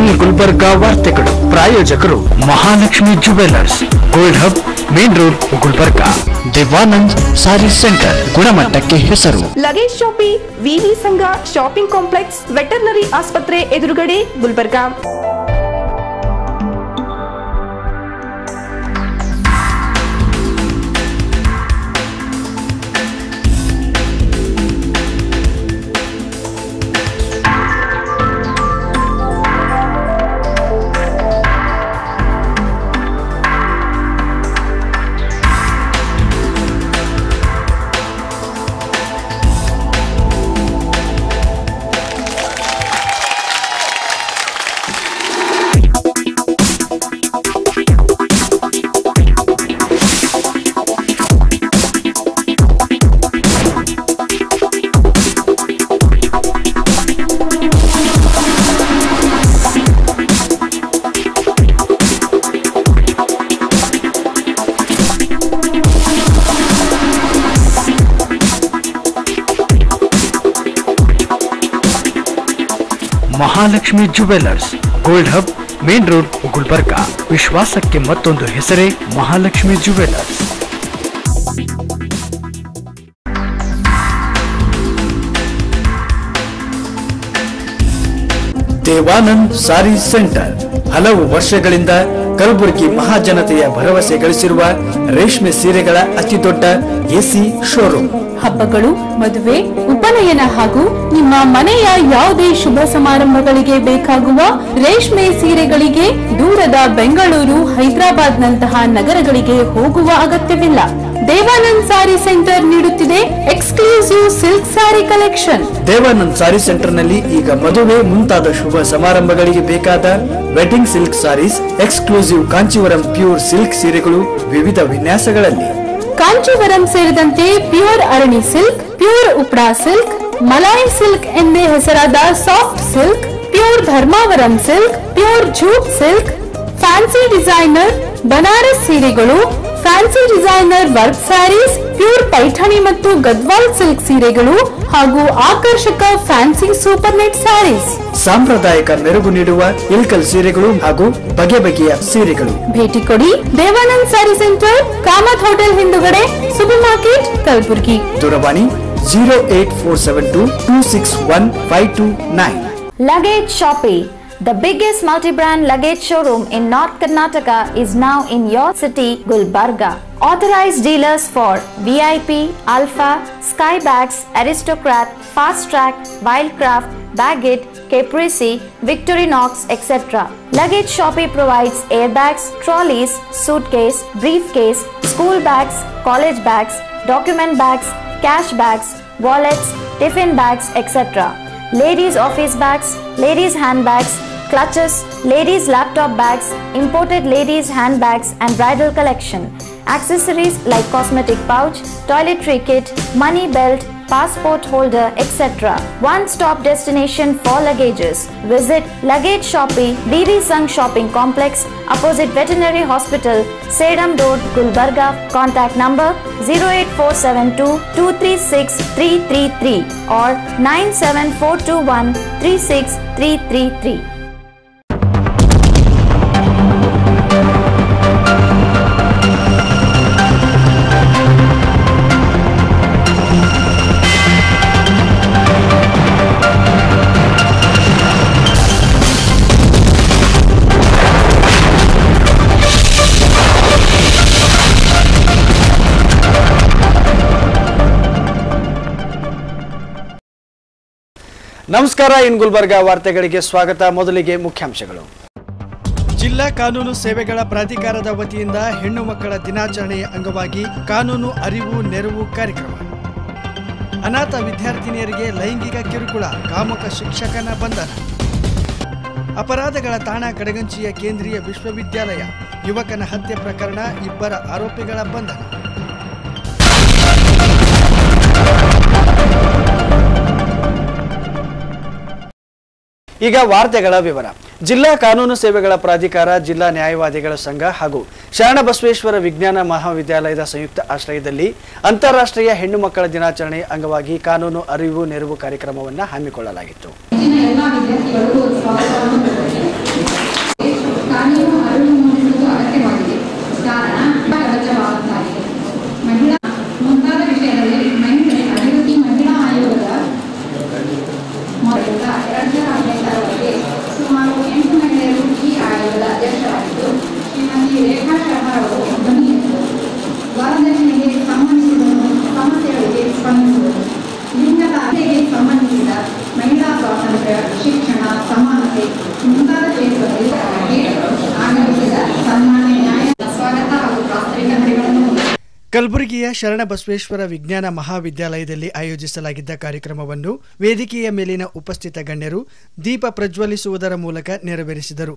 ಇನ್ ಗುಲ್ಬರ್ಗಾ ವಾರ್ತೆಗಳು ಪ್ರಾಯೋಜಕರು Mahalakshmi jewellers gold hub main road Gulbarga Devanand sari centre ಗುಣಮಟ್ಟಕ್ಕೆ ಹೆಸರು ಲಗೇಜ್ ಶಾಪಿ ವಿವಿ ಸಂಘ ಶಾಪಿಂಗ್ ಕಾಂಪ್ಲೆಕ್ಸ್ ವೆಟರ್ನರಿ ಆಸ್ಪತ್ರೆ ಎದುರುಗಡೆ Gulbarga Mahalakshmi jewellers gold hub main road Gulbarga ವಿಶ್ವಾಸಕ್ಕೆ ಮತ್ತೊಂದು ಹೆಸರೇ Mahalakshmi jewellers Devanand sari centre ಹಲವು ವರ್ಷಗಳಿಂದ ಕಲಬುರಗಿ ಮಹಾಜನತೆಯ ಭರವಸೆ ಗಳಿಸಿರುವ ರೇಷ್ಮೆ ಸೀರೆಗಳ ಅತಿದೊಡ್ಡ ಎಸಿ ಶೋರೂಮ್ ಹಬ್ಬಗಳು ಮದುವೆ ಉಪನಯನ ಹಾಗೂ ನಿಮ್ಮ ಮನೆಯ ಯಾವುದೇ ಶುಭ ಸಮಾರಂಭಗಳಿಗೆ ಬೇಕಾಗುವ ರೇಷ್ಮೆ ಸೀರೆಗಳಿಗೆ ದೂರದ ಬೆಂಗಳೂರು ಹೈದರಾಬಾದ್ ನಂತಹ ನಗರಗಳಿಗೆ ಹೋಗುವ ಅಗತ್ಯವಿಲ್ಲ ದೇವಾನಂದ್ ಸಾರಿ ಸೆಂಟರ್ ನೀಡುತ್ತಿದೆ exclusive silk sari collection Devanand sari centre ನಲ್ಲಿ ಈಗ ಮದುವೆ ಮುಂತಾದ ಶುಭ ಸಮಾರಂಭಗಳಿಗೆ ಬೇಕಾದ wedding silk saris exclusive Kanchivaram pure silk ಸೀರೆಗಳು ವಿವಿಧ ವಿನ್ಯಾಸಗಳಲ್ಲಿ ಕಾಂಚೀವರಂ ಸೇರಿದಂತೆ pure Arani silk pure Uppada silk Malai silk ಎಂದೇ ಹೆಸರಾದ soft silk pure Dharmavaram silk pure jute silk fancy designer Banaras ಸೀರೆಗಳು fancy designer work saris pure Paithani ಮತ್ತು ಗದ್ವಾಲ್ ಸಿಲ್ಕ್ ಸೀರೆಗಳು ಹಾಗೂ ಆಕರ್ಷಕ ಫ್ಯಾನ್ಸಿ ಸೂಪರ್ ನೆಟ್ ಸ್ಯಾರೀಸ್ ಸಾಂಪ್ರದಾಯಿಕ ಮೆರುಗು ನೀಡುವ ಇಲ್ಕಲ್ ಸೀರೆಗಳು ಹಾಗೂ ಬಗೆ ಬಗೆಯ ಸೀರೆಗಳು ಭೇಟಿ ಕೊಡಿ Devanand sari centre Kamath hotel ಹಿಂದುಗಡೆ ಸೂಪರ್ ಮಾರ್ಕೆಟ್ ಕಲಬುರಗಿ ದೂರವಾಣಿ zero eight four seven two two six one five two nine Luggage Shoppe, the biggest multi-brand luggage showroom in North Karnataka is now in your city, Gulbarga. Authorized dealers for VIP, Alpha, Skybags, Aristocrat, Fast Track, Wildcraft, Baggett, Caprese, Victorinox, etc. Luggage Shoppe provides airbags, trolleys, suitcase, briefcase, school bags, college bags, document bags, cash bags, wallets, tiffin bags, etc ladies' office bags, ladies' handbags, clutches, ladies' laptop bags, imported ladies' handbags, and bridal collection. Accessories like cosmetic pouch, toiletry kit, money belt, passport holder, etc. One stop destination for luggages. Visit Luggage Shoppe, BB Sung Shopping Complex, opposite Veterinary Hospital, Sedam Road, Gulbarga. Contact number 08472 236 333 or 97421 36333. ನಮಸ್ಕಾರ ಇನ್ ಗುಲ್ಬರ್ಗಾ ವಾರ್ತೆಗಳಿಗೆ ಸ್ವಾಗತ ಮೊದಲಿಗೆ ಮುಖ್ಯಾಂಶಗಳು ಜಿಲ್ಲಾ ಕಾನೂನು ಸೇವೆಗಳ ಪ್ರಾಧಿಕಾರದ ವತಿಯಿಂದ ಹೆಣ್ಣು ಮಕ್ಕಳ ದಿನಾಚರಣೆಯ ಅಂಗವಾಗಿ ಕಾನೂನು ಅರಿವು ನೆರವು ಕಾರ್ಯಕ್ರಮ ಅನಾಥ ವಿದ್ಯಾರ್ಥಿನಿಯರಿಗೆ ಲೈಂಗಿಕ ಕಿರುಕುಳ ಕಾಮಕ ಶಿಕ್ಷಕನ ಬಂಧನ ಅಪರಾಧಗಳ ತಾಣ ಕಡಗಂಚಿಯ ಕೇಂದ್ರೀಯ ವಿಶ್ವವಿದ್ಯಾಲಯ ಯುವಕನ ಹತ್ಯೆ ಪ್ರಕರಣ ಇಬ್ಬರ ಆರೋಪಿಗಳ ಬಂಧನ ಈಗ ವಾರ್ತೆಗಳ ವಿವರ ಜಿಲ್ಲಾ ಕಾನೂನು ಸೇವೆಗಳ ಪ್ರಾಧಿಕಾರ ಜಿಲ್ಲಾ ನ್ಯಾಯವಾದಿಗಳ ಸಂಘ ಹಾಗೂ ಶರಣಬಸವೇಶ್ವರ ವಿಜ್ಞಾನ ಮಹಾವಿದ್ಯಾಲಯದ ಸಂಯುಕ್ತ ಆಶ್ರಯದಲ್ಲಿ ಅಂತಾರಾಷ್ಟ್ರೀಯ ಹೆಣ್ಣು ಮಕ್ಕಳ ದಿನಾಚರಣೆ ಅಂಗವಾಗಿ ಕಾನೂನು ಅರಿವು ನೆರವು ಕಾರ್ಯಕ್ರಮವನ್ನು ಹಮ್ಮಿಕೊಳ್ಳಲಾಗಿತ್ತು ಸಮಾನತೆ ಮುಂತಾದ ಕ್ಷೇತ್ರದಲ್ಲಿ ಆಗಮಿಸಿದ ಸನ್ಮಾನ್ಯ ನ್ಯಾಯ ಸ್ವಾಗತ ಹಾಗೂ ಪ್ರಾಸ್ತಾವಿಕ ನುಡಿಗಳನ್ನು ಕಲಬುರಗಿಯ ಶರಣಬಸವೇಶ್ವರ ವಿಜ್ಞಾನ ಮಹಾವಿದ್ಯಾಲಯದಲ್ಲಿ ಆಯೋಜಿಸಲಾಗಿದ್ದ ಕಾರ್ಯಕ್ರಮವನ್ನು ವೇದಿಕೆಯ ಮೇಲಿನ ಉಪಸ್ಥಿತ ಗಣ್ಯರು ದೀಪ ಪ್ರಜ್ವಲಿಸುವುದರ ಮೂಲಕ ನೆರವೇರಿಸಿದರು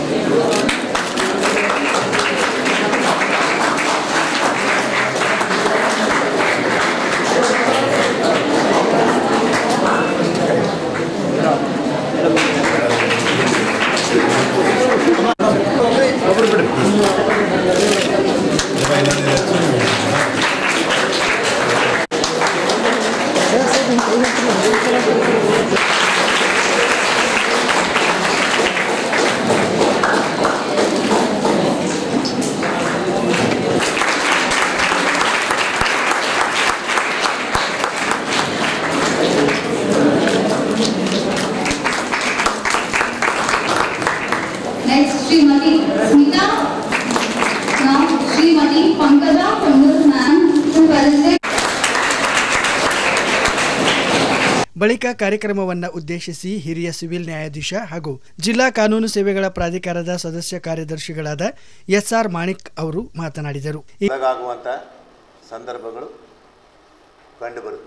Next, Srimati Smita. Now, Srimati Pankaja Pangur ma'am to present. ಬಳಿಕ ಕಾರ್ಯಕ್ರಮವನ್ನು ಉದ್ದೇಶಿಸಿ ಹಿರಿಯ ಸಿವಿಲ್ ನ್ಯಾಯಾಧೀಶ ಹಾಗೂ ಜಿಲ್ಲಾ ಕಾನೂನು ಸೇವೆಗಳ ಪ್ರಾಧಿಕಾರದ ಸದಸ್ಯ ಕಾರ್ಯದರ್ಶಿಗಳಾದ ಎಸ್ಆರ್ ಮಾಣಿಕ್ ಅವರು ಮಾತನಾಡಿದರು ಈ ಒಳಗಾಗುವಂಥ ಸಂದರ್ಭಗಳು ಕಂಡುಬರುತ್ತೆ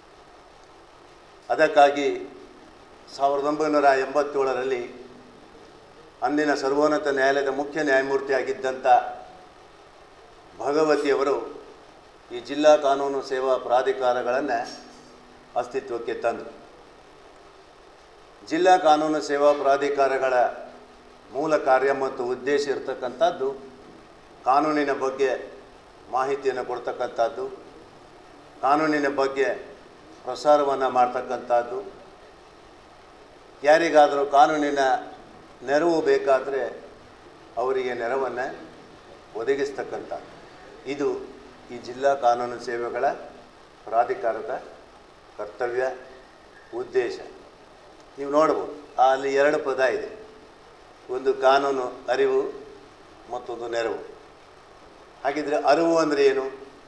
ಅದಕ್ಕಾಗಿ ಸಾವಿರದ ಒಂಬೈನೂರ ಎಂಬತ್ತೇಳರಲ್ಲಿ ಅಂದಿನ ಸರ್ವೋನ್ನತ ನ್ಯಾಯಾಲಯದ ಮುಖ್ಯ ನ್ಯಾಯಮೂರ್ತಿಯಾಗಿದ್ದಂಥ ಭಗವತಿಯವರು ಈ ಜಿಲ್ಲಾ ಕಾನೂನು ಸೇವಾ ಪ್ರಾಧಿಕಾರಗಳನ್ನು ಅಸ್ತಿತ್ವಕ್ಕೆ ತಂದರು ಜಿಲ್ಲಾ ಕಾನೂನು ಸೇವಾ ಪ್ರಾಧಿಕಾರಗಳ ಮೂಲ ಕಾರ್ಯ ಮತ್ತು ಉದ್ದೇಶ ಇರತಕ್ಕಂಥದ್ದು ಕಾನೂನಿನ ಬಗ್ಗೆ ಮಾಹಿತಿಯನ್ನು ಕೊಡ್ತಕ್ಕಂಥದ್ದು ಕಾನೂನಿನ ಬಗ್ಗೆ ಪ್ರಸಾರವನ್ನು ಮಾಡ್ತಕ್ಕಂಥದ್ದು ಯಾರಿಗಾದರೂ ಕಾನೂನಿನ ನೆರವು ಬೇಕಾದರೆ ಅವರಿಗೆ ನೆರವನ್ನು ಒದಗಿಸ್ತಕ್ಕಂಥದ್ದು ಇದು ಈ ಜಿಲ್ಲಾ ಕಾನೂನು ಸೇವೆಗಳ ಪ್ರಾಧಿಕಾರದ ಕರ್ತವ್ಯ ಉದ್ದೇಶ ನೀವು ನೋಡ್ಬೋದು ಆ ಅಲ್ಲಿ ಎರಡು ಪದ ಇದೆ ಒಂದು ಕಾನೂನು ಅರಿವು ಮತ್ತೊಂದು ನೆರವು ಹಾಗಿದ್ರೆ ಅರಿವು ಅಂದರೆ ಏನು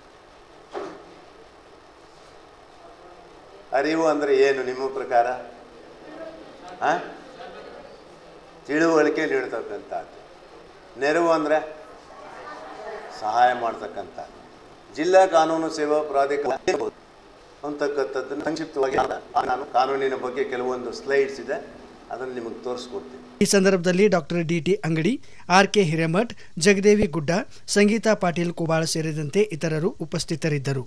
ಅರಿವು ಅಂದರೆ ಏನು ನಿಮ್ಮ ಪ್ರಕಾರ ಆ? ತಿಳುವಳಿಕೆ ನೀಡ್ತಕ್ಕಂಥದ್ದು ನೆರವು ಅಂದರೆ ಸಹಾಯ ಮಾಡ್ತಕ್ಕಂಥದ್ದು ಜಿಲ್ಲಾ ಕಾನೂನು ಸೇವಾ ಪ್ರಾಧಿಕಾರ ಅಂತಕ್ಕಂಥದ್ದನ್ನು ಸಂಕ್ಷಿಪ್ತವಾಗಿ ನಾನು ಕಾನೂನಿನ ಬಗ್ಗೆ ಕೆಲವೊಂದು ಸ್ಲೈಡ್ಸ್ ಇದೆ ಅದನ್ನು ನಿಮಗೆ ತೋರಿಸ್ಕೊಡ್ತೀನಿ ಈ ಸಂದರ್ಭದಲ್ಲಿ doctor DT Angadi R K Hiremath Jagadevi Gudda Sangeeta Patil ಕುಬಾಳ ಸೇರಿದಂತೆ ಇತರರು ಉಪಸ್ಥಿತರಿದ್ದರು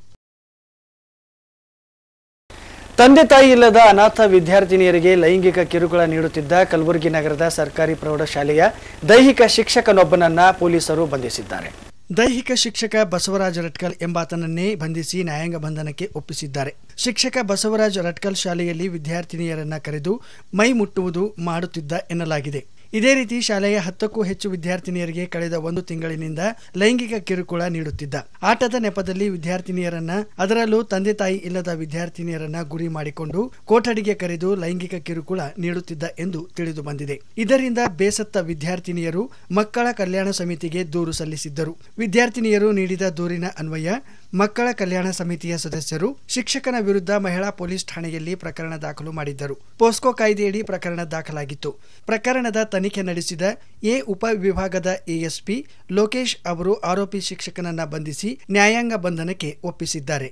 ತಂದೆ ತಾಯಿ ಇಲ್ಲದ ಅನಾಥ ವಿದ್ಯಾರ್ಥಿನಿಯರಿಗೆ ಲೈಂಗಿಕ ಕಿರುಕುಳ ನೀಡುತ್ತಿದ್ದ ಕಲಬುರಗಿ ನಗರದ ಸರ್ಕಾರಿ ಪ್ರೌಢಶಾಲೆಯ ದೈಹಿಕ ಶಿಕ್ಷಕನೊಬ್ಬನನ್ನ ಪೊಲೀಸರು ಬಂಧಿಸಿದ್ದಾರೆ ದೈಹಿಕ ಶಿಕ್ಷಕ ಬಸವರಾಜ ರಟ್ಕಲ್ ಎಂಬಾತನನ್ನೇ ಬಂಧಿಸಿ ನ್ಯಾಯಾಂಗ ಬಂಧನಕ್ಕೆ ಒಪ್ಪಿಸಿದ್ದಾರೆ ಶಿಕ್ಷಕ ಬಸವರಾಜ ರಟ್ಕಲ್ ಶಾಲೆಯಲ್ಲಿ ವಿದ್ಯಾರ್ಥಿನಿಯರನ್ನ ಕರೆದು ಮೈ ಮುಟ್ಟುವುದು ಮಾಡುತ್ತಿದ್ದ ಎನ್ನಲಾಗಿದೆ ಇದೇ ರೀತಿ ಶಾಲೆಯ ಹತ್ತಕ್ಕೂ ಹೆಚ್ಚು ವಿದ್ಯಾರ್ಥಿನಿಯರಿಗೆ ಕಳೆದ ಒಂದು ತಿಂಗಳಿನಿಂದ ಲೈಂಗಿಕ ಕಿರುಕುಳ ನೀಡುತ್ತಿದ್ದ ಆಟದ ನೆಪದಲ್ಲಿ ವಿದ್ಯಾರ್ಥಿನಿಯರನ್ನ ಅದರಲ್ಲೂ ತಂದೆ ತಾಯಿ ಇಲ್ಲದ ವಿದ್ಯಾರ್ಥಿನಿಯರನ್ನ ಗುರಿ ಮಾಡಿಕೊಂಡು ಕೊಠಡಿಗೆ ಕರೆದು ಲೈಂಗಿಕ ಕಿರುಕುಳ ನೀಡುತ್ತಿದ್ದ ಎಂದು ತಿಳಿದು ಬಂದಿದೆ ಇದರಿಂದ ಬೇಸತ್ತ ವಿದ್ಯಾರ್ಥಿನಿಯರು ಮಕ್ಕಳ ಕಲ್ಯಾಣ ಸಮಿತಿಗೆ ದೂರು ಸಲ್ಲಿಸಿದ್ದರು ವಿದ್ಯಾರ್ಥಿನಿಯರು ನೀಡಿದ ದೂರಿನ ಅನ್ವಯ ಮಕ್ಕಳ ಕಲ್ಯಾಣ ಸಮಿತಿಯ ಸದಸ್ಯರು ಶಿಕ್ಷಕನ ವಿರುದ್ಧ ಮಹಿಳಾ ಪೊಲೀಸ್ ಠಾಣೆಯಲ್ಲಿ ಪ್ರಕರಣ ದಾಖಲು ಮಾಡಿದ್ದರು ಪೋಸ್ಕೋ ಕಾಯ್ದೆಯಡಿ ಪ್ರಕರಣ ದಾಖಲಾಗಿತ್ತು ಪ್ರಕರಣದ ತನಿಖೆ ನಡೆಸಿದ ಎ ಉಪವಿಭಾಗದ ಎಎಸ್ಪಿ ಲೋಕೇಶ್ ಅವರು ಆರೋಪಿ ಶಿಕ್ಷಕನನ್ನ ಬಂಧಿಸಿ ನ್ಯಾಯಾಂಗ ಬಂಧನಕ್ಕೆ ಒಪ್ಪಿಸಿದ್ದಾರೆ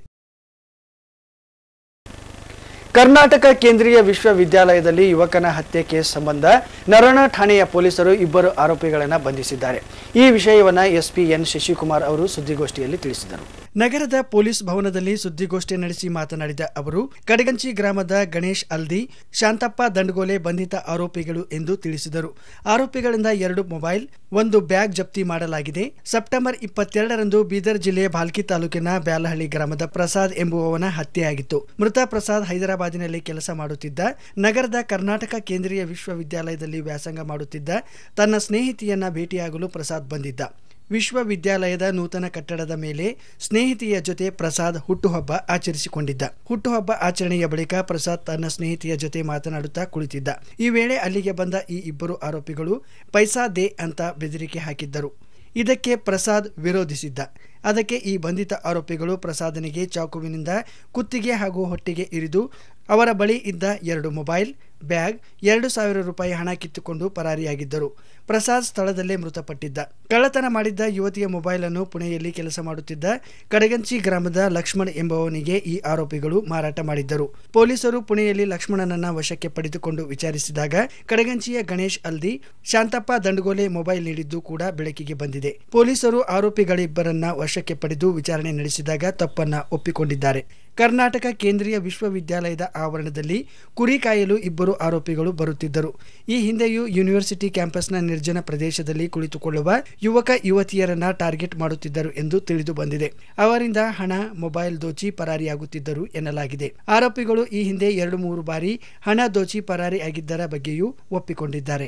ಕರ್ನಾಟಕ ಕೇಂದ್ರೀಯ ವಿಶ್ವವಿದ್ಯಾಲಯದಲ್ಲಿ ಯುವಕನ ಹತ್ಯೆ ಕೇಸ್ ಸಂಬಂಧ ನರಣ ಠಾಣೆಯ ಪೊಲೀಸರು ಇಬ್ಬರು ಆರೋಪಿಗಳನ್ನು ಬಂಧಿಸಿದ್ದಾರೆ ಈ ವಿಷಯವನ್ನ ಎಸ್ಪಿ ಎನ್ ಶಶಿಕುಮಾರ್ ಅವರು ಸುದ್ದಿಗೋಷ್ಠಿಯಲ್ಲಿ ತಿಳಿಸಿದರು ನಗರದ ಪೊಲೀಸ್ ಭವನದಲ್ಲಿ ಸುದ್ದಿಗೋಷ್ಠಿ ನಡೆಸಿ ಮಾತನಾಡಿದ ಅವರು ಕಡಗಂಚಿ ಗ್ರಾಮದ ಗಣೇಶ್ ಅಲ್ದಿ ಶಾಂತಪ್ಪ ದಂಡಗೋಲೆ ಬಂಧಿತ ಆರೋಪಿಗಳು ಎಂದು ತಿಳಿಸಿದರು ಆರೋಪಿಗಳಿಂದ ಎರಡು ಮೊಬೈಲ್ ಒಂದು ಬ್ಯಾಗ್ ಜಪ್ತಿ ಮಾಡಲಾಗಿದೆ ಸೆಪ್ಟೆಂಬರ್ ಇಪ್ಪತ್ತೆರಡರಂದು ಬೀದರ್ ಜಿಲ್ಲೆಯ ಭಾಲ್ಕಿ ತಾಲೂಕಿನ ಬ್ಯಾಲಹಳ್ಳಿ ಗ್ರಾಮದ ಪ್ರಸಾದ್ ಎಂಬುವವನ ಹತ್ಯೆಯಾಗಿತ್ತು ಮೃತ ಪ್ರಸಾದ್ ಹೈದರಾಬಾದಿನಲ್ಲಿ ಕೆಲಸ ಮಾಡುತ್ತಿದ್ದ ನಗರದ ಕರ್ನಾಟಕ ಕೇಂದ್ರೀಯ ವಿಶ್ವವಿದ್ಯಾಲಯದಲ್ಲಿ ವ್ಯಾಸಂಗ ಮಾಡುತ್ತಿದ್ದ ತನ್ನ ಸ್ನೇಹಿತೆಯನ್ನ ಭೇಟಿಯಾಗಲು ಪ್ರಸಾದ್ ಬಂದಿದ್ದ ವಿಶ್ವವಿದ್ಯಾಲಯದ ನೂತನ ಕಟ್ಟಡದ ಮೇಲೆ ಸ್ನೇಹಿತೆಯ ಜೊತೆ ಪ್ರಸಾದ್ ಹುಟ್ಟುಹಬ್ಬ ಆಚರಿಸಿಕೊಂಡಿದ್ದ ಹುಟ್ಟುಹಬ್ಬ ಆಚರಣೆಯ ಬಳಿಕ ಪ್ರಸಾದ್ ತನ್ನ ಸ್ನೇಹಿತೆಯ ಜೊತೆ ಮಾತನಾಡುತ್ತಾ ಕುಳಿತಿದ್ದ ಈ ವೇಳೆ ಅಲ್ಲಿಗೆ ಬಂದ ಈ ಇಬ್ಬರು ಆರೋಪಿಗಳು ಪೈಸಾ ದೇ ಅಂತ ಬೆದರಿಕೆ ಹಾಕಿದ್ದರು ಇದಕ್ಕೆ ಪ್ರಸಾದ್ ವಿರೋಧಿಸಿದ್ದ ಅದಕ್ಕೆ ಈ ಬಂಧಿತ ಆರೋಪಿಗಳು ಪ್ರಸಾದನಿಗೆ ಚಾಕುವಿನಿಂದ ಕುತ್ತಿಗೆ ಹಾಗೂ ಹೊಟ್ಟೆಗೆ ಇರಿದು ಅವರ ಬಳಿ ಇದ್ದ ಎರಡು ಮೊಬೈಲ್ ಬ್ಯಾಗ್ ಎರಡು ಸಾವಿರ ರೂಪಾಯಿ ಹಣ ಕಿತ್ತುಕೊಂಡು ಪರಾರಿಯಾಗಿದ್ದರು ಪ್ರಸಾದ್ ಸ್ಥಳದಲ್ಲೇ ಮೃತಪಟ್ಟಿದ್ದ ಕಳ್ಳತನ ಮಾಡಿದ್ದ ಯುವತಿಯ ಮೊಬೈಲ್ ಅನ್ನು ಪುಣೆಯಲ್ಲಿ ಕೆಲಸ ಮಾಡುತ್ತಿದ್ದ ಕಡಗಂಚಿ ಗ್ರಾಮದ ಲಕ್ಷ್ಮಣ್ ಎಂಬುವವನಿಗೆ ಈ ಆರೋಪಿಗಳು ಮಾರಾಟ ಮಾಡಿದ್ದರು ಪೊಲೀಸರು ಪುಣೆಯಲ್ಲಿ ಲಕ್ಷ್ಮಣನನ್ನ ವಶಕ್ಕೆ ಪಡೆದುಕೊಂಡು ವಿಚಾರಿಸಿದಾಗ ಕಡಗಂಚಿಯ ಗಣೇಶ್ ಅಲ್ದಿ ಶಾಂತಪ್ಪ ದಂಡಗೋಲೆ ಮೊಬೈಲ್ ನೀಡಿದ್ದು ಕೂಡ ಬೆಳಕಿಗೆ ಬಂದಿದೆ ಪೊಲೀಸರು ಆರೋಪಿಗಳಿಬ್ಬರನ್ನ ವಶಕ್ಕೆ ಪಡೆದು ವಿಚಾರಣೆ ನಡೆಸಿದಾಗ ತಪ್ಪನ್ನ ಒಪ್ಪಿಕೊಂಡಿದ್ದಾರೆ ಕರ್ನಾಟಕ ಕೇಂದ್ರೀಯ ವಿಶ್ವವಿದ್ಯಾಲಯದ ಆವರಣದಲ್ಲಿ ಕುರಿ ಕಾಯಲು ಇಬ್ಬರು ಆರೋಪಿಗಳು ಬರುತ್ತಿದ್ದರು ಈ ಹಿಂದೆಯೂ ಯೂನಿವರ್ಸಿಟಿ ಕ್ಯಾಂಪಸ್ನ ನಿರ್ಜನ ಪ್ರದೇಶದಲ್ಲಿ ಕುಳಿತುಕೊಳ್ಳುವ ಯುವಕ ಯುವತಿಯರನ್ನ ಟಾರ್ಗೆಟ್ ಮಾಡುತ್ತಿದ್ದರು ಎಂದು ತಿಳಿದು ಬಂದಿದೆ ಅವರಿಂದ ಹಣ ಮೊಬೈಲ್ ದೋಚಿ ಪರಾರಿಯಾಗುತ್ತಿದ್ದರು ಎನ್ನಲಾಗಿದೆ ಆರೋಪಿಗಳು ಈ ಹಿಂದೆ ಎರಡು ಮೂರು ಬಾರಿ ಹಣ ದೋಚಿ ಪರಾರಿಯಾಗಿದ್ದರ ಬಗ್ಗೆಯೂ ಒಪ್ಪಿಕೊಂಡಿದ್ದಾರೆ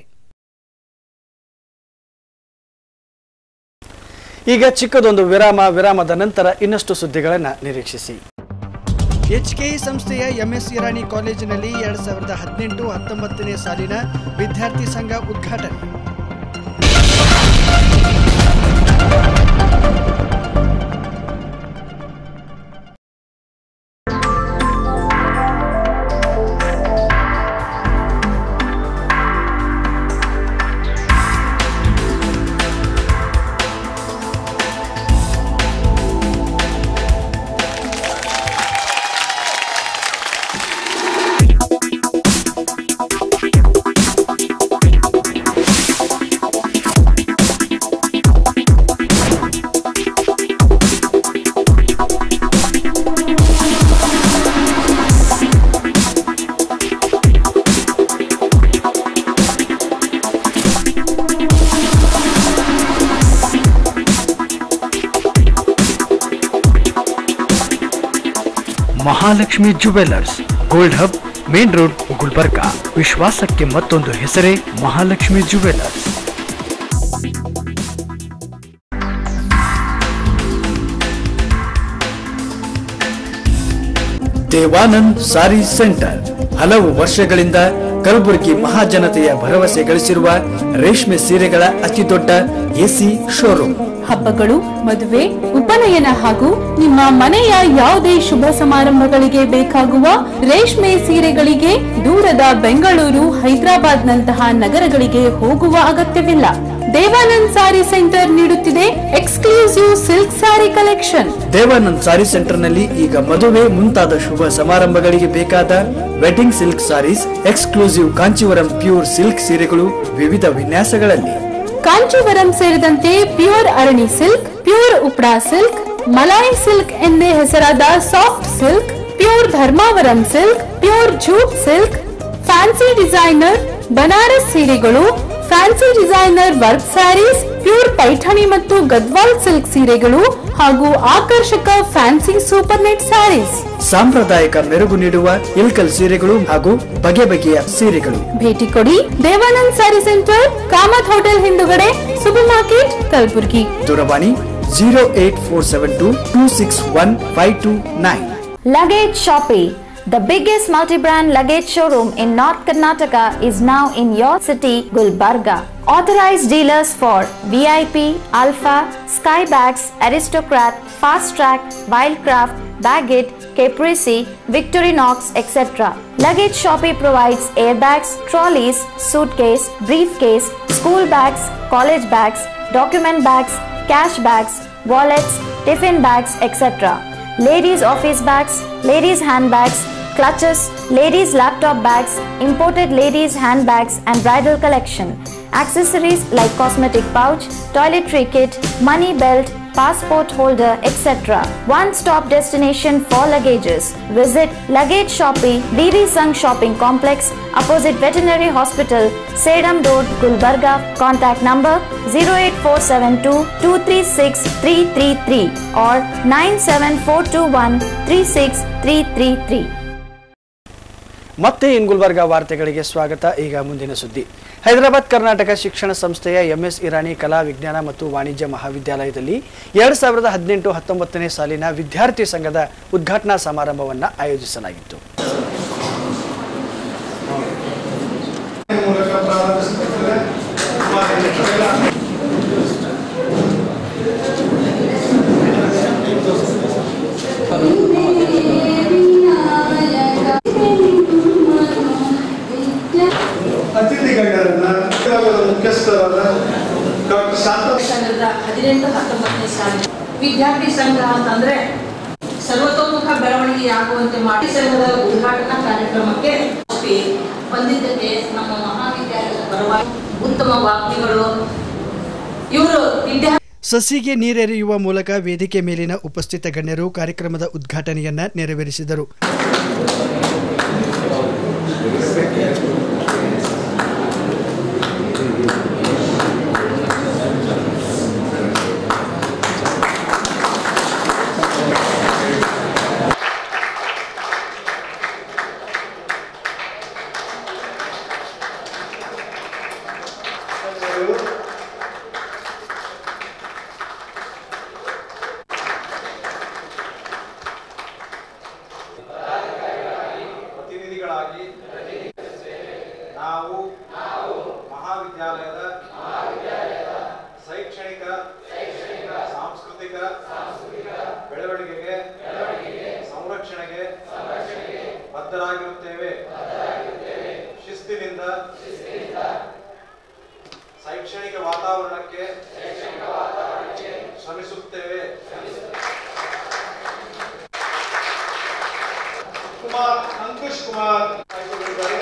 ಈಗ ಚಿಕ್ಕದೊಂದು ವಿರಾಮ ವಿರಾಮದ ನಂತರ ಇನ್ನಷ್ಟು ಸುದ್ದಿಗಳನ್ನು ನಿರೀಕ್ಷಿಸಿ ಎಚ್ಕೆಇ ಸಂಸ್ಥೆಯ ಎಂಎಸ್ ಇರಾನಿ ಕಾಲೇಜಿನಲ್ಲಿ ಎರಡ್ ಸಾವಿರದ ಹದಿನೆಂಟು ಹತ್ತೊಂಬತ್ತನೇ ಸಾಲಿನ ವಿದ್ಯಾರ್ಥಿ ಸಂಘ ಉದ್ಘಾಟನೆ Mahalakshmi jewellers gold hub main road Gulbarga ವಿಶ್ವಾಸಕ್ಕೆ ಮತ್ತೊಂದು ಹೆಸರೇ Mahalakshmi jewellers Devanand sari centre ಹಲವು ವರ್ಷಗಳಿಂದ ಕಲಬುರಗಿ ಮಹಾಜನತೆಯ ಭರವಸೆ ಗಳಿಸಿರುವ ರೇಷ್ಮೆ ಸೀರೆಗಳ ಅತಿದೊಡ್ಡ ಎಸಿ ಶೋರೂಮ್ ಹಬ್ಬಗಳು ಮದುವೆ ಉಪನಯನ ಹಾಗೂ ನಿಮ್ಮ ಮನೆಯ ಯಾವುದೇ ಶುಭ ಸಮಾರಂಭಗಳಿಗೆ ಬೇಕಾಗುವ ರೇಷ್ಮೆ ಸೀರೆಗಳಿಗೆ ದೂರದ ಬೆಂಗಳೂರು ಹೈದರಾಬಾದ್ ನಂತಹ ನಗರಗಳಿಗೆ ಹೋಗುವ ಅಗತ್ಯವಿಲ್ಲ ದೇವಾನಂದ್ ಸಾರಿ ಸೆಂಟರ್ ನೀಡುತ್ತಿದೆ exclusive silk sari collection Devanand sari ಸೆಂಟರ್ನಲ್ಲಿ ಈಗ ಮದುವೆ ಮುಂತಾದ ಶುಭ ಸಮಾರಂಭಗಳಿಗೆ ಬೇಕಾದ wedding silk saris exclusive Kanchivaram pure silk ಸೀರೆಗಳು ವಿವಿಧ ವಿನ್ಯಾಸಗಳಲ್ಲಿ ಕಾಂಚೀವರಂ ಸೇರಿದಂತೆ pure Arani silk pure Uppada silk Malai silk ಎಂದೇ ಹೆಸರಾದ soft silk pure Dharmavaram silk pure jute silk fancy designer Banaras ಸೀರೆಗಳು fancy designer work saris pure Paithani ಮತ್ತು ಗದ್ವಾಲ್ ಸಿಲ್ಕ್ ಸೀರೆಗಳು ಹಾಗೂ ಆಕರ್ಷಕ ಫ್ಯಾನ್ಸಿ ಸೂಪರ್ ನೆಟ್ ಸ್ಯಾರೀಸ್ ಸಾಂಪ್ರದಾಯಿಕ ಮೆರುಗು ನೀಡುವ ಇಲ್ಕಲ್ ಸೀರೆಗಳು ಹಾಗೂ ಬಗೆ ಬಗೆಯ ಸೀರೆಗಳು ಭೇಟಿ ಕೊಡಿ Devanand sari centre Kamath hotel ಹಿಂದುಗಡೆ ಸೂಪರ್ ಮಾರ್ಕೆಟ್ ಕಲಬುರ್ಗಿ ದೂರವಾಣಿ zero eight four seven two two six one five two nine Luggage Shoppe, the biggest multi-brand luggage showroom in North Karnataka is now in your city, Gulbarga. Authorized dealers for VIP, Alpha, Skybags, Aristocrat, Fast Track, Wildcraft, Baggett, Caprese, Victorinox, etc. Luggage Shoppe provides airbags, trolleys, suitcase, briefcase, school bags, college bags, document bags, cash bags, wallets, tiffin bags, etc ladies office bags, ladies handbags, clutches, ladies laptop bags, imported ladies handbags and bridal collection, accessories like cosmetic pouch, toiletry kit, money belt, passport holder, etc. One-stop destination for luggages. Visit Luggage Shoppe, BB Sung Shopping Complex, opposite Veterinary Hospital, Sedam Road, Gulbarga. Contact number 08472 236 333 or 97421 36333. ಮತ್ತೆ ಇನ್ ಗುಲ್ಬರ್ಗಾ ವಾರ್ತೆಗಳಿಗೆ ಸ್ವಾಗತ ಈಗ ಮುಂದಿನ ಸುದ್ದಿ ಹೈದರಾಬಾದ್ ಕರ್ನಾಟಕ ಶಿಕ್ಷಣ ಸಂಸ್ಥೆಯ MS Irani ಕಲಾ ವಿಜ್ಞಾನ ಮತ್ತು ವಾಣಿಜ್ಯ ಮಹಾವಿದ್ಯಾಲಯದಲ್ಲಿ ಎರಡ್ ಸಾವಿರದ ಹದಿನೆಂಟು ಹತ್ತೊಂಬತ್ತನೇ ಸಾಲಿನ ವಿದ್ಯಾರ್ಥಿ ಸಂಘದ ಉದ್ಘಾಟನಾ ಸಮಾರಂಭವನ್ನು ಆಯೋಜಿಸಲಾಗಿತ್ತು ಅತಿಥಿ ಗಣ್ಯರನ್ನ ವಿಭಾಗದ ಮುಖ್ಯಸ್ಥರಾದ ಡಾಕ್ಟರ್ ಶಾಂತ ಸಂಘದ ಹದಿನೆಂಟು ಹತ್ತೊಂಬತ್ತನೇ ಸಾಲಿನ ವಿದ್ಯಾರ್ಥಿ ಸಂಘ ಅಂತಂದ್ರೆ ಸರ್ವತೋಮುಖ ಬೆಳವಣಿಗೆ ಆಗುವಂತೆ ಮಾಡಿ ಸಂಘದ ಉದ್ಘಾಟನಾ ಕಾರ್ಯಕ್ರಮಕ್ಕೆ ಒಪ್ಪಿ ಬಂದಿದ್ದಕ್ಕೆ ನಮ್ಮ ಮಹಾವಿದ್ಯಾಲಯದ ಪರವಾಗಿ ಉತ್ತಮ ವಾಗ್ಮಿಗಳು ಇವರು ವಿದ್ಯಾ ಸಸಿಗೆ ನೀರೆರೆಯುವ ಮೂಲಕ ವೇದಿಕೆ ಮೇಲಿನ ಉಪಸ್ಥಿತ ಗಣ್ಯರು ಕಾರ್ಯಕ್ರಮದ ಉದ್ಘಾಟನೆಯನ್ನ ನೆರವೇರಿಸಿದರು ಪ್ರತಿನಿಧಿಗಳಾಗಿ ನಾವು ಮಹಾವಿದ್ಯಾಲಯದ ಶೈಕ್ಷಣಿಕ ಸಾಂಸ್ಕೃತಿಕ ಬೆಳವಣಿಗೆಗೆ ಸಂರಕ್ಷಣೆಗೆ ಬದ್ಧರಾಗಿರುತ್ತೇವೆ ಶಿಸ್ತಿನಿಂದ ಶೈಕ್ಷಣಿಕ ವಾತಾವರಣಕ್ಕೆ ಶ್ರಮಿಸುತ್ತೇವೆ ಕುಮಾರ್ ಅಂಕುಶ್ ಕುಮಾರ್ ಆಯ್ಕೆಗೊಂಡಿದ್ದಾರೆ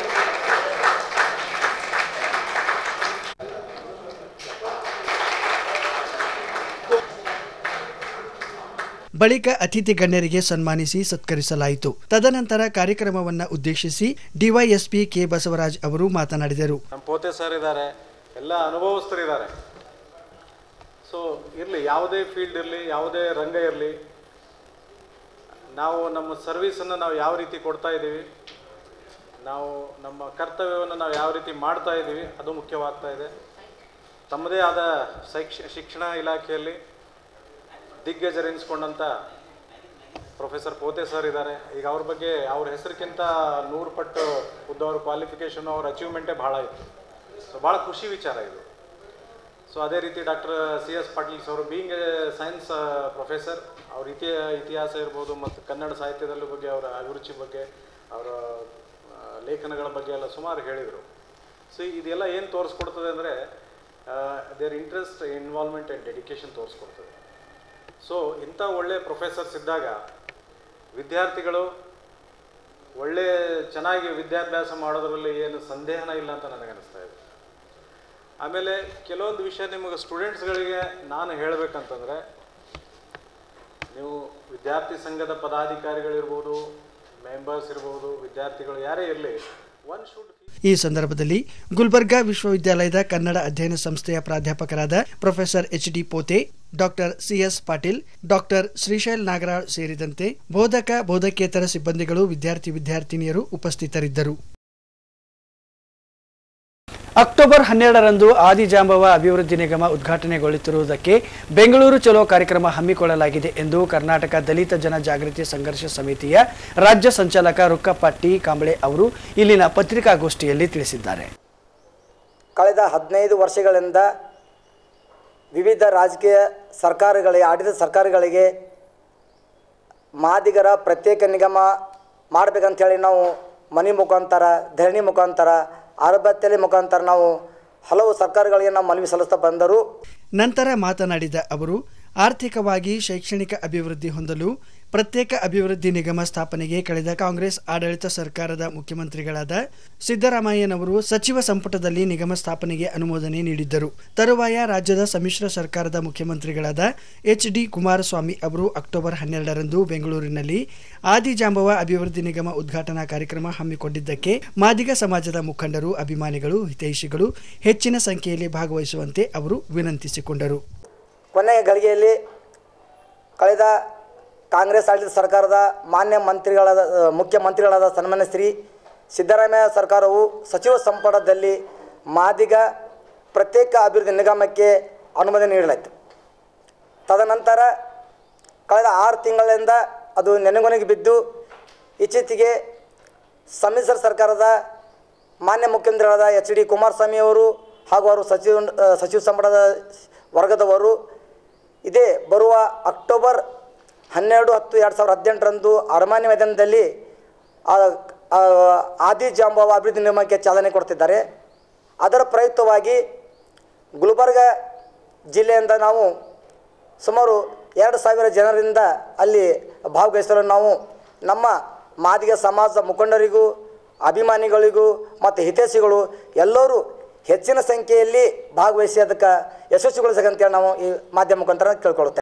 ಬಳಿಕ ಅತಿಥಿ ಗಣ್ಯರಿಗೆ ಸನ್ಮಾನಿಸಿ ಸತ್ಕರಿಸಲಾಯಿತು ತದನಂತರ ಕಾರ್ಯಕ್ರಮವನ್ನ ಉದ್ದೇಶಿಸಿ ಡಿವೈಎಸ್ಪಿ ಕೆ ಬಸವರಾಜ್ ಅವರು ಮಾತನಾಡಿದರು ನಮ್ಮ ಪೋತೆ ಸರ್ ಇದ್ದಾರೆ ಎಲ್ಲ ಅನುಭವಸ್ಥರಿದ್ದಾರೆ ಸೊ ಇರಲಿ ಯಾವುದೇ ಫೀಲ್ಡ್ ಇರಲಿ ಯಾವುದೇ ರಂಗ ಇರಲಿ ನಾವು ನಮ್ಮ ಸರ್ವೀಸನ್ನು ನಾವು ಯಾವ ರೀತಿ ಕೊಡ್ತಾ ಇದ್ದೀವಿ ನಾವು ನಮ್ಮ ಕರ್ತವ್ಯವನ್ನು ನಾವು ಯಾವ ರೀತಿ ಮಾಡ್ತಾ ಇದ್ದೀವಿ ಅದು ಮುಖ್ಯವಾಗ್ತಾ ಇದೆ ತಮ್ಮದೇ ಆದ ಶೈಕ್ಷ ಶಿಕ್ಷಣ ಇಲಾಖೆಯಲ್ಲಿ ದಿಗ್ಗಜರೆನಿಸ್ಕೊಂಡಂಥ ಪ್ರೊಫೆಸರ್ ಪೋತೆ ಸರ್ ಇದ್ದಾರೆ ಈಗ ಅವ್ರ ಬಗ್ಗೆ ಅವ್ರ ಹೆಸರಿಗಿಂತ ನೂರು ಪಟ್ಟು ಉದ್ದ ಅವ್ರ ಕ್ವಾಲಿಫಿಕೇಷನ್ ಅವ್ರ ಅಚೀವ್ಮೆಂಟೇ ಭಾಳ ಇತ್ತು ಸೊ ಭಾಳ ಖುಷಿ ವಿಚಾರ ಇದು ಸೊ ಅದೇ ರೀತಿ ಡಾಕ್ಟರ್ ಸಿ ಎಸ್ ಪಾಟೀಲ್ ಅವರು ಬೀಯಿಂಗ್ ಎ ಸೈನ್ಸ್ ಪ್ರೊಫೆಸರ್ ಅವ್ರ ಇತಿಹ ಇತಿಹಾಸ ಇರ್ಬೋದು ಮತ್ತು ಕನ್ನಡ ಸಾಹಿತ್ಯದ ಬಗ್ಗೆ ಅವರ ಅಭಿರುಚಿ ಬಗ್ಗೆ ಅವರ ಆ, ಲೇಖನಗಳ ಬಗ್ಗೆ ಎಲ್ಲ ಸುಮಾರು ಹೇಳಿದರು ಸೊ ಇದೆಲ್ಲ ಏನು ತೋರಿಸ್ಕೊಡ್ತದೆ ಅಂದರೆ their interest involvement and dedication ತೋರಿಸ್ಕೊಡ್ತದೆ ಸೊ ಇಂಥ ಒಳ್ಳೆ ಪ್ರೊಫೆಸರ್ಸ್ ಇದ್ದಾಗ ವಿದ್ಯಾರ್ಥಿಗಳು ಒಳ್ಳೆ ಚೆನ್ನಾಗಿ ವಿದ್ಯಾಭ್ಯಾಸ ಮಾಡೋದ್ರಲ್ಲಿ ಏನು ಸಂದೇಹನ ಇಲ್ಲ ಅಂತ ನನಗೆ ಅನಿಸ್ತಾ ಇದೆ ಆಮೇಲೆ ಕೆಲವೊಂದು ವಿಷಯ ನಿಮಗೆ ಸ್ಟೂಡೆಂಟ್ಸ್ಗಳಿಗೆ ನಾನು ಹೇಳಬೇಕಂತಂದರೆ ನೀವು ವಿದ್ಯಾರ್ಥಿ ಸಂಘದ ಪದಾಧಿಕಾರಿಗಳಿರ್ಬೋದು ಮೆಂಬರ್ಸ್ ಇರ್ಬೋದು ವಿದ್ಯಾರ್ಥಿಗಳು ಯಾರೇ ಇರಲಿ ಒನ್ ಶುಡ್ ಈ ಸಂದರ್ಭದಲ್ಲಿ ಗುಲ್ಬರ್ಗಾ ವಿಶ್ವವಿದ್ಯಾಲಯದ ಕನ್ನಡ ಅಧ್ಯಯನ ಸಂಸ್ಥೆಯ ಪ್ರಾಧ್ಯಾಪಕರಾದ professor H D Pote doctor CS Patil doctor Shrishail Nagaral ಸೇರಿದಂತೆ ಬೋಧಕ ಬೋಧಕೇತರ ಸಿಬ್ಬಂದಿಗಳು ವಿದ್ಯಾರ್ಥಿ ವಿದ್ಯಾರ್ಥಿನಿಯರು ಉಪಸ್ಥಿತರಿದ್ದರು ಅಕ್ಟೋಬರ್ ಹನ್ನೆರಡರಂದು ಆದಿಜಾಂಬವ ಅಭಿವೃದ್ಧಿ ನಿಗಮ ಉದ್ಘಾಟನೆಗೊಳ್ಳುತ್ತಿರುವುದಕ್ಕೆ ಬೆಂಗಳೂರು ಚಲೋ ಕಾರ್ಯಕ್ರಮ ಹಮ್ಮಿಕೊಳ್ಳಲಾಗಿದೆ ಎಂದು ಕರ್ನಾಟಕ ದಲಿತ ಜನ ಜಾಗೃತಿ ಸಂಘರ್ಷ ಸಮಿತಿಯ ರಾಜ್ಯ ಸಂಚಾಲಕ ರುಕ್ಕಪ್ಪ ಟಿ ಕಾಂಬಳೆ ಅವರು ಇಲ್ಲಿನ ಪತ್ರಿಕಾಗೋಷ್ಠಿಯಲ್ಲಿ ತಿಳಿಸಿದ್ದಾರೆ ಕಳೆದ ಹದಿನೈದು ವರ್ಷಗಳಿಂದ ವಿವಿಧ ರಾಜಕೀಯ ಸರ್ಕಾರಗಳಿಗೆ ಆಡಳಿತ ಸರ್ಕಾರಗಳಿಗೆ ಮಾದಿಗರ ಪ್ರತ್ಯೇಕ ನಿಗಮ ಮಾಡಬೇಕಂತೇಳಿ ನಾವು ಮನೆ ಮುಖಾಂತರ ಧರಣಿ ಮುಖಾಂತರ ಅರಬತ್ತಲೆ ಮುಖಾಂತರ ನಾವು ಹಲವು ಸರ್ಕಾರಗಳಿಗೆ ನಾವು ಮನವಿ ಸಲ್ಲಿಸ್ತಾ ಬಂದರು ನಂತರ ಮಾತನಾಡಿದ ಅವರು ಆರ್ಥಿಕವಾಗಿ ಶೈಕ್ಷಣಿಕ ಅಭಿವೃದ್ಧಿ ಹೊಂದಲು ಪ್ರತ್ಯೇಕ ಅಭಿವೃದ್ಧಿ ನಿಗಮ ಸ್ಥಾಪನೆಗೆ ಕಳೆದ ಕಾಂಗ್ರೆಸ್ ಆಡಳಿತ ಸರ್ಕಾರದ ಮುಖ್ಯಮಂತ್ರಿಗಳಾದ ಸಿದ್ದರಾಮಯ್ಯನವರು ಸಚಿವ ಸಂಪುಟದಲ್ಲಿ ನಿಗಮ ಸ್ಥಾಪನೆಗೆ ಅನುಮೋದನೆ ನೀಡಿದ್ದರು ತರುವಾಯ ರಾಜ್ಯದ ಸಮ್ಮಿಶ್ರ ಸರ್ಕಾರದ ಮುಖ್ಯಮಂತ್ರಿಗಳಾದ ಎಚ್ ಡಿ ಕುಮಾರಸ್ವಾಮಿ ಅವರು ಅಕ್ಟೋಬರ್ ಹನ್ನೆರಡರಂದು ಬೆಂಗಳೂರಿನಲ್ಲಿ ಆದಿಜಾಂಬವ ಅಭಿವೃದ್ಧಿ ನಿಗಮ ಉದ್ಘಾಟನಾ ಕಾರ್ಯಕ್ರಮ ಹಮ್ಮಿಕೊಂಡಿದ್ದಕ್ಕೆ ಮಾದಿಗ ಸಮಾಜದ ಮುಖಂಡರು ಅಭಿಮಾನಿಗಳು ಹಿತೈಷಿಗಳು ಹೆಚ್ಚಿನ ಸಂಖ್ಯೆಯಲ್ಲಿ ಭಾಗವಹಿಸುವಂತೆ ಅವರು ವಿನಂತಿಸಿಕೊಂಡರು ಕೊನೆಯ ಗಳಿಗೆಯಲ್ಲಿ ಕಳೆದ ಕಾಂಗ್ರೆಸ್ ಆಡಳಿತ ಸರ್ಕಾರದ ಮಾನ್ಯ ಮಂತ್ರಿಗಳಾದ ಅ, ಮುಖ್ಯಮಂತ್ರಿಗಳಾದ ಸನ್ಮಾನ್ಯ ಶ್ರೀ ಸಿದ್ದರಾಮಯ್ಯ ಸರ್ಕಾರವು ಸಚಿವ ಸಂಪುಟದಲ್ಲಿ ಮಾದಿಗ ಪ್ರತ್ಯೇಕ ಅಭಿವೃದ್ಧಿ ನಿಗಮಕ್ಕೆ ಅನುಮೋದನೆ ನೀಡಲಾಯಿತು ತದನಂತರ ಕಳೆದ ಆರು ತಿಂಗಳಿಂದ ಅದು ನೆನೆಗೊನೆಗೆ ಬಿದ್ದು ಇತ್ತೀಚೆಗೆ ಸಮ್ಮಿಶ್ರ ಸರ್ಕಾರದ ಮಾನ್ಯ ಮುಖ್ಯಮಂತ್ರಿಗಳಾದ ಎಚ್ ಡಿ ಕುಮಾರಸ್ವಾಮಿ ಅವರು ಹಾಗೂ ಅವರು ಸಚಿವ ಅ, ಸಚಿವ ಸಂಪುಟದ ವರ್ಗದವರು ಇದೇ ಬರುವ ಅಕ್ಟೋಬರ್ ಹನ್ನೆರಡು ಹತ್ತು ಎರಡು ಸಾವಿರದ ಹದಿನೆಂಟರಂದು ಅರಮಾನ್ಯ ಮೈದಾನದಲ್ಲಿ ಆ- ಆ ಆದಿ ಜಾಂಬವ ಅಭಿವೃದ್ಧಿ ನಿಗಮಕ್ಕೆ ಚಾಲನೆ ಕೊಡ್ತಿದ್ದಾರೆ ಅದರ ಪ್ರಯುಕ್ತವಾಗಿ ಗುಲ್ಬರ್ಗ ಜಿಲ್ಲೆಯಿಂದ ನಾವು ಸುಮಾರು ಎರಡು ಸಾವಿರ ಜನರಿಂದ ಅಲ್ಲಿ ಭಾಗವಹಿಸಲು ನಾವು ನಮ್ಮ ಮಾದಿಗ ಸಮಾಜದ ಮುಖಂಡರಿಗೂ ಅಭಿಮಾನಿಗಳಿಗೂ ಮತ್ತು ಹಿತೈಷಿಗಳು ಎಲ್ಲರೂ ಹೆಚ್ಚಿನ ಸಂಖ್ಯೆಯಲ್ಲಿ ಭಾಗವಹಿಸಿ ಅದಕ್ಕೆ ಯಶಸ್ವಿಗೊಳಿಸಬೇಕಂತೇಳಿ ನಾವು ಈ ಮಾಧ್ಯಮ ಮುಖಾಂತರ ಕೇಳ್ಕೊಳ್ತೇವೆ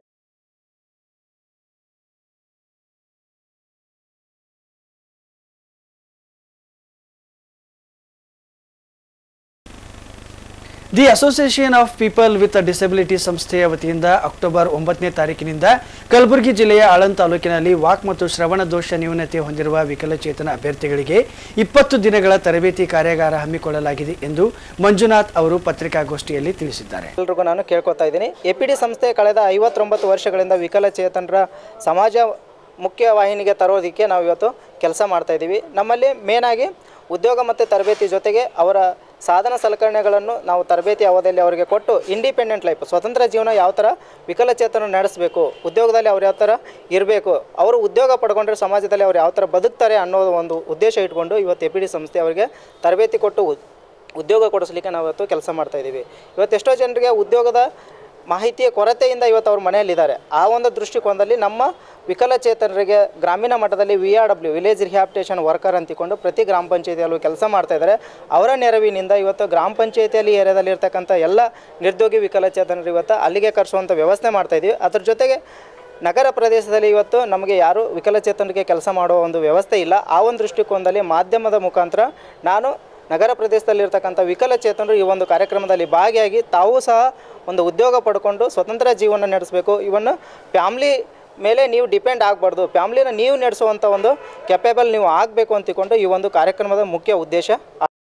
the association of people with disability ಸಂಸ್ಥೆಯ ವತಿಯಿಂದ ಅಕ್ಟೋಬರ್ ಒಂಬತ್ತನೇ ತಾರೀಕಿನಿಂದ ಕಲಬುರಗಿ ಜಿಲ್ಲೆಯ ಆಳಂದ್ ತಾಲೂಕಿನಲ್ಲಿ ವಾಕ್ ಮತ್ತು ಶ್ರವಣ ದೋಷ ನ್ಯೂನತೆ ಹೊಂದಿರುವ ವಿಕಲಚೇತನ ಅಭ್ಯರ್ಥಿಗಳಿಗೆ ಇಪ್ಪತ್ತು ದಿನಗಳ ತರಬೇತಿ ಕಾರ್ಯಾಗಾರ ಹಮ್ಮಿಕೊಳ್ಳಲಾಗಿದೆ ಎಂದು ಮಂಜುನಾಥ್ ಅವರು ಪತ್ರಿಕಾಗೋಷ್ಠಿಯಲ್ಲಿ ತಿಳಿಸಿದ್ದಾರೆ ಎಲ್ರಿಗೂ ನಾನು ಕೇಳ್ಕೊತಾ ಇದ್ದೀನಿ ಎ ಪಿ ಡಿ ಸಂಸ್ಥೆ ಕಳೆದ ಐವತ್ತೊಂಬತ್ತು ವರ್ಷಗಳಿಂದ ವಿಕಲಚೇತನರ ಸಮಾಜ ಮುಖ್ಯ ವಾಹಿನಿಗೆ ತರೋದಕ್ಕೆ ನಾವು ಇವತ್ತು ಕೆಲಸ ಮಾಡ್ತಾ ಇದ್ದೀವಿ ನಮ್ಮಲ್ಲಿ ಮೇನಾಗಿ ಉದ್ಯೋಗ ಮತ್ತು ತರಬೇತಿ ಜೊತೆಗೆ ಅವರ ಸಾಧನ ಸಲಕರಣೆಗಳನ್ನು ನಾವು ತರಬೇತಿ ಅವಧಿಯಲ್ಲಿ ಅವರಿಗೆ ಕೊಟ್ಟು ಇಂಡಿಪೆಂಡೆಂಟ್ ಲೈಫ್ ಸ್ವತಂತ್ರ ಜೀವನ ಯಾವ ಥರ ವಿಕಲಚೇತನ ನಡೆಸಬೇಕು ಉದ್ಯೋಗದಲ್ಲಿ ಅವ್ರು ಯಾವ ಥರ ಇರಬೇಕು ಅವರು ಉದ್ಯೋಗ ಪಡ್ಕೊಂಡ್ರೆ ಸಮಾಜದಲ್ಲಿ ಅವ್ರು ಯಾವ ಥರ ಬದುಕ್ತಾರೆ ಅನ್ನೋ ಒಂದು ಉದ್ದೇಶ ಇಟ್ಕೊಂಡು ಇವತ್ತು ಎ ಪಿ ಡಿ ಸಂಸ್ಥೆ ಅವರಿಗೆ ತರಬೇತಿ ಕೊಟ್ಟು ಉದ್- ಉದ್ಯೋಗ ಕೊಡಿಸ್ಲಿಕ್ಕೆ ನಾವು ಇವತ್ತು ಕೆಲಸ ಮಾಡ್ತಾ ಇದ್ದೀವಿ ಇವತ್ತು ಎಷ್ಟೋ ಜನರಿಗೆ ಉದ್ಯೋಗದ ಮಾಹಿತಿಯ ಕೊರತೆಯಿಂದ ಇವತ್ತು ಅವ್ರ ಮನೆಯಲ್ಲಿದ್ದಾರೆ ಆ ಒಂದು ದೃಷ್ಟಿಕೋನದಲ್ಲಿ ನಮ್ಮ ವಿಕಲಚೇತನರಿಗೆ ಗ್ರಾಮೀಣ ಮಟ್ಟದಲ್ಲಿ V R W village rehabilitation worker ಅಂತಿಕೊಂಡು ಪ್ರತಿ ಗ್ರಾಮ ಪಂಚಾಯತಿಯಲ್ಲೂ ಕೆಲಸ ಮಾಡ್ತಾ ಇದ್ದಾರೆ ಅವರ ನೆರವಿನಿಂದ ಇವತ್ತು ಗ್ರಾಮ ಪಂಚಾಯತಿಯಲ್ಲಿ ಏರಿಯಾದಲ್ಲಿ ಇರ್ತಕ್ಕಂಥ ಎಲ್ಲ ನಿರ್ದೋಗಿ ವಿಕಲಚೇತನರು ಇವತ್ತು ಅಲ್ಲಿಗೆ ಕರೆಸುವಂಥ ವ್ಯವಸ್ಥೆ ಮಾಡ್ತಾ ಇದ್ದೀವಿ ಅದ್ರ ಜೊತೆಗೆ ನಗರ ಪ್ರದೇಶದಲ್ಲಿ ಇವತ್ತು ನಮಗೆ ಯಾರು ವಿಕಲಚೇತನರಿಗೆ ಕೆಲಸ ಮಾಡುವ ಒಂದು ವ್ಯವಸ್ಥೆ ಇಲ್ಲ ಆ ಒಂದು ದೃಷ್ಟಿಕೋನದಲ್ಲಿ ಮಾಧ್ಯಮದ ಮುಖಾಂತರ ನಾನು ನಗರ ಪ್ರದೇಶದಲ್ಲಿರ್ತಕ್ಕಂಥ ವಿಕಲಚೇತನರು ಈ ಒಂದು ಕಾರ್ಯಕ್ರಮದಲ್ಲಿ ಭಾಗಿಯಾಗಿ ತಾವೂ ಸಹ ಒಂದು ಉದ್ಯೋಗ ಪಡ್ಕೊಂಡು ಸ್ವತಂತ್ರ ಜೀವನ ನಡೆಸಬೇಕು ಇವನ್ನು ಫ್ಯಾಮ್ಲಿ ಮೇಲೆ ನೀವು ಡಿಪೆಂಡ್ ಆಗಬಾರ್ದು ಫ್ಯಾಮ್ಲಿನ ನೀವು ನಡೆಸುವಂಥ ಒಂದು ಕೆಪೇಬಲ್ ನೀವು ಆಗಬೇಕು ಅಂತಿಕೊಂಡು ಈ ಒಂದು ಕಾರ್ಯಕ್ರಮದ ಮುಖ್ಯ ಉದ್ದೇಶ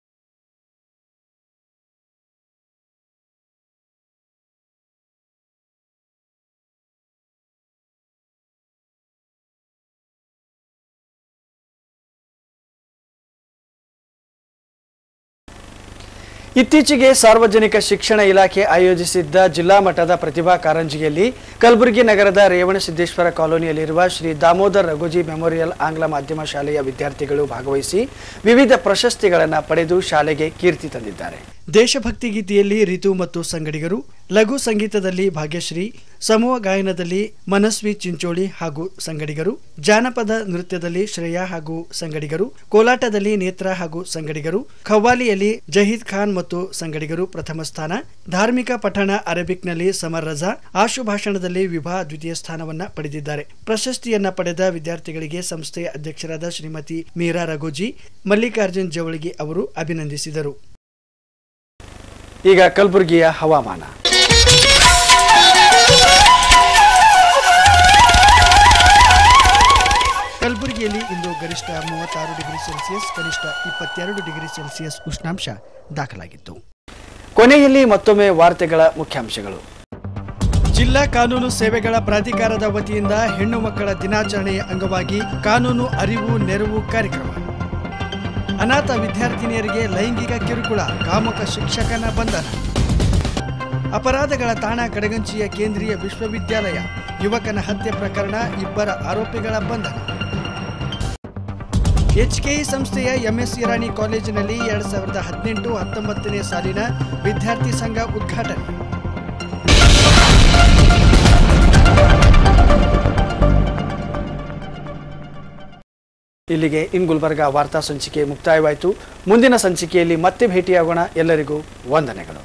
ಇತ್ತೀಚೆಗೆ ಸಾರ್ವಜನಿಕ ಶಿಕ್ಷಣ ಇಲಾಖೆ ಆಯೋಜಿಸಿದ್ದ ಜಿಲ್ಲಾ ಮಟ್ಟದ ಪ್ರತಿಭಾ ಕಾರಂಜಿಯಲ್ಲಿ ಕಲಬುರಗಿ ನಗರದ ರೇವಣಸಿದ್ದೇಶ್ವರ ಕಾಲೋನಿಯಲ್ಲಿರುವ ಶ್ರೀ ದಾಮೋದರ್ ರಘುಜಿ ಮೆಮೋರಿಯಲ್ ಆಂಗ್ಲ ಮಾಧ್ಯಮ ಶಾಲೆಯ ವಿದ್ಯಾರ್ಥಿಗಳು ಭಾಗವಹಿಸಿ ವಿವಿಧ ಪ್ರಶಸ್ತಿಗಳನ್ನು ಪಡೆದು ಶಾಲೆಗೆ ಕೀರ್ತಿ ತಂದಿದ್ದಾರೆ ದೇಶಭಕ್ತಿ ಗೀತೆಯಲ್ಲಿ ರಿತು ಮತ್ತು ಸಂಗಡಿಗರು ಲಘು ಸಂಗೀತದಲ್ಲಿ ಭಾಗ್ಯಶ್ರೀ ಸಮೂಹ ಗಾಯನದಲ್ಲಿ ಮನಸ್ವಿ ಚಿಂಚೋಳಿ ಹಾಗೂ ಸಂಗಡಿಗರು ಜಾನಪದ ನೃತ್ಯದಲ್ಲಿ ಶ್ರೇಯಾ ಹಾಗೂ ಸಂಗಡಿಗರು ಕೋಲಾಟದಲ್ಲಿ ನೇತ್ರ ಹಾಗೂ ಸಂಗಡಿಗರು ಖವ್ವಾಲಿಯಲ್ಲಿ ಜಹೀದ್ ಖಾನ್ ಮತ್ತು ಸಂಗಡಿಗರು ಪ್ರಥಮ ಸ್ಥಾನ ಧಾರ್ಮಿಕ ಪಠಣ ಅರೇಬಿಕ್ನಲ್ಲಿ ಸಮರ್ ರಜಾ ಆಶು ಭಾಷಣದಲ್ಲಿ ವಿಭಾ ದ್ವಿತೀಯ ಸ್ಥಾನವನ್ನ ಪಡೆದಿದ್ದಾರೆ ಪ್ರಶಸ್ತಿಯನ್ನ ಪಡೆದ ವಿದ್ಯಾರ್ಥಿಗಳಿಗೆ ಸಂಸ್ಥೆಯ ಅಧ್ಯಕ್ಷರಾದ ಶ್ರೀಮತಿ ಮೀರಾ ರಘೋಜಿ ಮಲ್ಲಿಕಾರ್ಜುನ್ ಜವಳಗಿ ಅವರು ಅಭಿನಂದಿಸಿದರು ಈಗ ಕಲಬುರಗಿಯ ಹವಾಮಾನ ಕಲಬುರಗಿಯಲ್ಲಿ ಇಂದು ಗರಿಷ್ಠ ಮೂವತ್ತಾರು ಡಿಗ್ರಿ ಸೆಲ್ಸಿಯಸ್ ಕನಿಷ್ಠ ಇಪ್ಪತ್ತೆರಡು ಡಿಗ್ರಿ ಸೆಲ್ಸಿಯಸ್ ಉಷ್ಣಾಂಶ ದಾಖಲಾಗಿತ್ತು ಕೊನೆಯಲ್ಲಿ ಮತ್ತೊಮ್ಮೆ ವಾರ್ತೆಗಳ ಮುಖ್ಯಾಂಶಗಳು ಜಿಲ್ಲಾ ಕಾನೂನು ಸೇವೆಗಳ ಪ್ರಾಧಿಕಾರದ ವತಿಯಿಂದ ಹೆಣ್ಣು ಮಕ್ಕಳ ದಿನಾಚರಣೆಯ ಅಂಗವಾಗಿ ಕಾನೂನು ಅರಿವು ನೆರವು ಕಾರ್ಯಕ್ರಮ ಅನಾಥ ವಿದ್ಯಾರ್ಥಿನಿಯರಿಗೆ ಲೈಂಗಿಕ ಕಿರುಕುಳ ಕಾಮುಕ ಶಿಕ್ಷಕನ ಬಂಧನ ಅಪರಾಧಗಳ ತಾಣ ಕಡಗಂಚಿಯ ಕೇಂದ್ರೀಯ ವಿಶ್ವವಿದ್ಯಾಲಯ ಯುವಕನ ಹತ್ಯೆ ಪ್ರಕರಣ ಇಬ್ಬರ ಆರೋಪಿಗಳ ಬಂಧನ ಎಚ್ಕೆಇ ಸಂಸ್ಥೆಯ ಎಂಎಸ್ ಇರಾನಿ ಕಾಲೇಜಿನಲ್ಲಿ ಎರಡ್ ಸಾವಿರದ ಹದಿನೆಂಟು ಹತ್ತೊಂಬತ್ತನೇ ಸಾಲಿನ ವಿದ್ಯಾರ್ಥಿ ಸಂಘ ಉದ್ಘಾಟನೆ ಇಲ್ಲಿಗೆ ಇನ್ ಗುಲ್ಬರ್ಗ ವಾರ್ತಾ ಸಂಚಿಕೆ ಮುಕ್ತಾಯವಾಯಿತು ಮುಂದಿನ ಸಂಚಿಕೆಯಲ್ಲಿ ಮತ್ತೆ ಭೇಟಿಯಾಗೋಣ ಎಲ್ಲರಿಗೂ ವಂದನೆಗಳು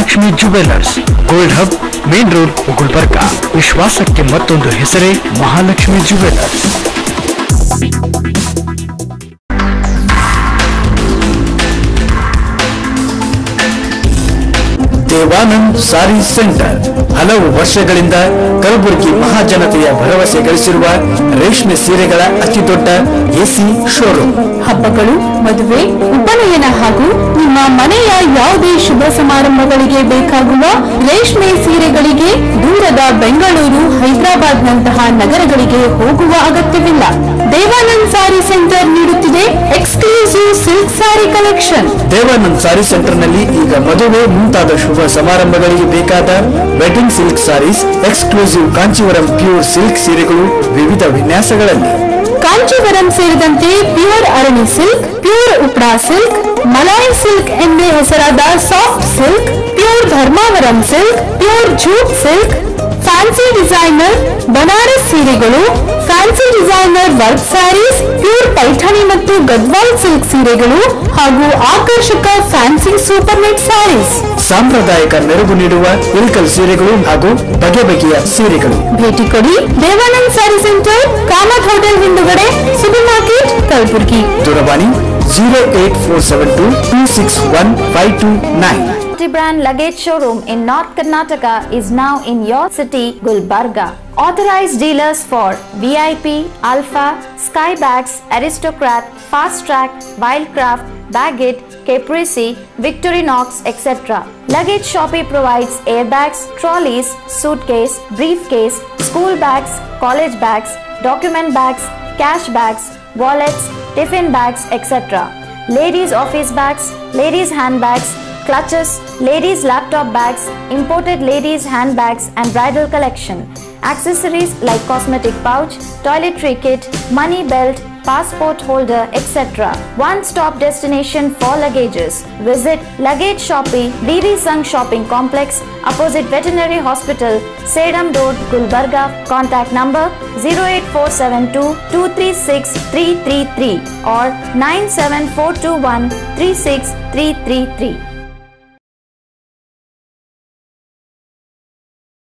Mahalakshmi jewellers gold hub main road Gulbarga ವಿಶ್ವಾಸಕ್ಕೆ ಮತ್ತೊಂದು ಹೆಸರೇ Mahalakshmi jewellers Devanand sari centre ಹಲವು ವರ್ಷಗಳಿಂದ ಕಲಬುರಗಿ ಮಹಾಜನತೆಯ ಭರವಸೆ ಗಳಿಸಿರುವ ರೇಷ್ಮೆ ಸೀರೆಗಳ ಅತಿದೊಡ್ಡ ಎಸಿ ಶೋರೂಮ್ ಹಬ್ಬಗಳು ಮದುವೆ ಉಪನಯನ ಹಾಗೂ ನಿಮ್ಮ ಮನೆಯ ಯಾವುದೇ ಶುಭ ಸಮಾರಂಭಗಳಿಗೆ ಬೇಕಾಗುವ ರೇಷ್ಮೆ ಸೀರೆಗಳಿಗೆ ದೂರದ ಬೆಂಗಳೂರು ಹೈದರಾಬಾದ್ನಂತಹ ನಗರಗಳಿಗೆ ಹೋಗುವ ಅಗತ್ಯವಿಲ್ಲ ದೇವಾನಂದ್ ಸಾರಿ ಸೆಂಟರ್ ನೀಡುತ್ತಿದೆ exclusive silk sari collection Devanand sari ಸೆಂಟರ್ನಲ್ಲಿ ಈಗ ಮದುವೆ ಮುಂತಾದ ಶುಭ ಸಮಾರಂಭಗಳಿಗೆ ಬೇಕಾದ wedding silk saris exclusive Kanchivaram pure silk ಸೀರೆಗಳು ವಿವಿಧ ವಿನ್ಯಾಸಗಳಲ್ಲಿ ಕಾಂಚೀವರಂ ಸೇರಿದಂತೆ pure Arani silk pure Uppada silk Malai silk ಎಂದೇ ಹೆಸರಾದ soft silk pure Dharmavaram silk pure jute silk fancy designer Banaras ಸೀರೆಗಳು fancy designer work saris pure Paithani ಮತ್ತು ಗದ್ವಾಲ್ ಸಿಲ್ಕ್ ಸೀರೆಗಳು ಹಾಗೂ ಆಕರ್ಷಕ ಫ್ಯಾನ್ಸಿ ಸೂಪರ್ ನೆಟ್ ಸ್ಯಾರೀಸ್ ಸಾಂಪ್ರದಾಯಿಕ ಮೆರುಗು ನೀಡುವ ಇಳ್ಕಲ್ ಸೀರೆಗಳು ಹಾಗೂ ಬಗೆ ಬಗೆಯ ಸೀರೆಗಳು ಭೇಟಿ ಕೊಡಿ Devanand sari centre Kamath hotel ಹಿಂದುಗಡೆ ಸೂಪರ್ ಮಾರ್ಕೆಟ್ ಕಲಬುರಗಿ ದೂರವಾಣಿ zero eight four seven two two six one five two nine Multi-brand luggage showroom in North Karnataka is now in your city, Gulbarga. Authorized dealers for VIP, Alpha, Skybags, Aristocrat, Fast Track, Wildcraft, Baggett, Caprese, Victorinox, etc. Luggage Shoppe provides airbags, trolleys, suitcase, briefcase, school bags, college bags, document bags, cash bags, wallets, tiffin bags, etc. Ladies office bags, ladies handbags, clutches, ladies laptop bags, imported ladies handbags and bridal collection. Accessories like cosmetic pouch, toiletry kit, money belt, passport holder, etc. One-stop destination for luggages. Visit Luggage Shoppe, BB Sung Shopping Complex, opposite Veterinary Hospital, Sedam Road, Gulbarga. Contact number 08472 236 333 or 97421 36333.